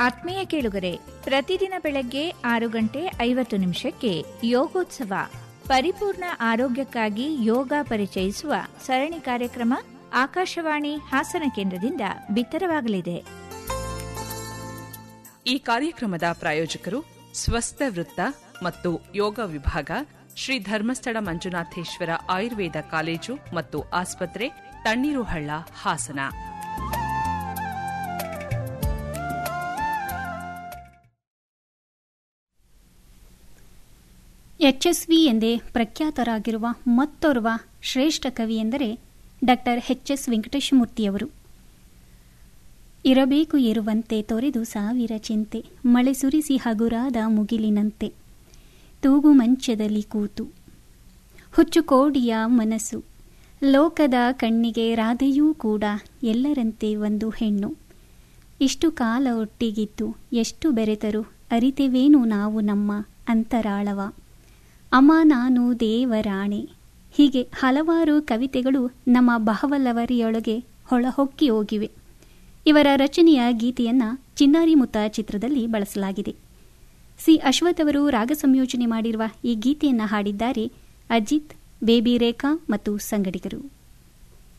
ಆತ್ಮೀಯ ಕೇಳುಗರೆ ಪ್ರತಿದಿನ ಬೆಳಗ್ಗೆ ಆರು ಗಂಟೆ ಐವತ್ತು ನಿಮಿಷಕ್ಕೆ ಯೋಗೋತ್ಸವ ಪರಿಪೂರ್ಣ ಆರೋಗ್ಯಕ್ಕಾಗಿ ಯೋಗ ಪರಿಚಯಿಸುವ ಸರಣಿ ಕಾರ್ಯಕ್ರಮ ಆಕಾಶವಾಣಿ ಹಾಸನ ಕೇಂದ್ರದಿಂದ ಬಿತ್ತರವಾಗಲಿದೆ ಈ ಕಾರ್ಯಕ್ರಮದ ಪ್ರಾಯೋಜಕರು ಸ್ವಸ್ಥ ವೃತ್ತ ಮತ್ತು ಯೋಗ ವಿಭಾಗ ಶ್ರೀ ಧರ್ಮಸ್ಥಳ ಮಂಜುನಾಥೇಶ್ವರ ಆಯುರ್ವೇದ ಕಾಲೇಜು ಮತ್ತು ಆಸ್ಪತ್ರೆ ತಣ್ಣೀರುಹಳ್ಳ ಹಾಸನ ಎಚ್ಎಸ್ವಿ ಎಂದೇ ಪ್ರಖ್ಯಾತರಾಗಿರುವ ಮತ್ತೋರ್ವ ಶ್ರೇಷ್ಠ ಕವಿ ಎಂದರೆ ಡಾಕ್ಟರ್ ಎಚ್ ಎಸ್ ವೆಂಕಟೇಶಮೂರ್ತಿಯವರು ಇರಬೇಕು ಇರುವಂತೆ ತೊರೆದು ಸಾವಿರ ಚಿಂತೆ ಮಳೆ ಸುರಿಸಿ ಹಗುರಾದ ಮುಗಿಲಿನಂತೆ ತೂಗು ಮಂಚದಲ್ಲಿ ಕೂತು ಹುಚ್ಚು ಕೋಡಿಯ ಮನಸ್ಸು ಲೋಕದ ಕಣ್ಣಿಗೆ ರಾಧೆಯೂ ಕೂಡ ಎಲ್ಲರಂತೆ ಒಂದು ಹೆಣ್ಣು ಇಷ್ಟು ಕಾಲ ಒಟ್ಟಿಗಿದ್ದು ಎಷ್ಟು ಬೆರೆತರು ಅರಿತೆವೇನು ನಾವು ನಮ್ಮ ಅಂತರಾಳವ ಅಮ್ಮ ನಾನು ದೇವರಾಣೆ ಹೀಗೆ ಹಲವಾರು ಕವಿತೆಗಳು ನಮ್ಮ ಬಹವಲವರಿಯೊಳಗೆ ಹೊಳಹೊಕ್ಕಿ ಹೋಗಿವೆ ಇವರ ರಚನೆಯ ಗೀತೆಯನ್ನ ಚಿನ್ನಾರಿ ಮುತ್ತ ಚಿತ್ರದಲ್ಲಿ ಬಳಸಲಾಗಿದೆ ಸಿ ಅಶ್ವಥ್ ಅವರು ರಾಗ ಸಂಯೋಜನೆ ಮಾಡಿರುವ ಈ ಗೀತೆಯನ್ನ ಹಾಡಿದ್ದಾರೆ ಅಜಿತ್ ಬೇಬಿ ರೇಖಾ ಮತ್ತು ಸಂಗಡಿಗರು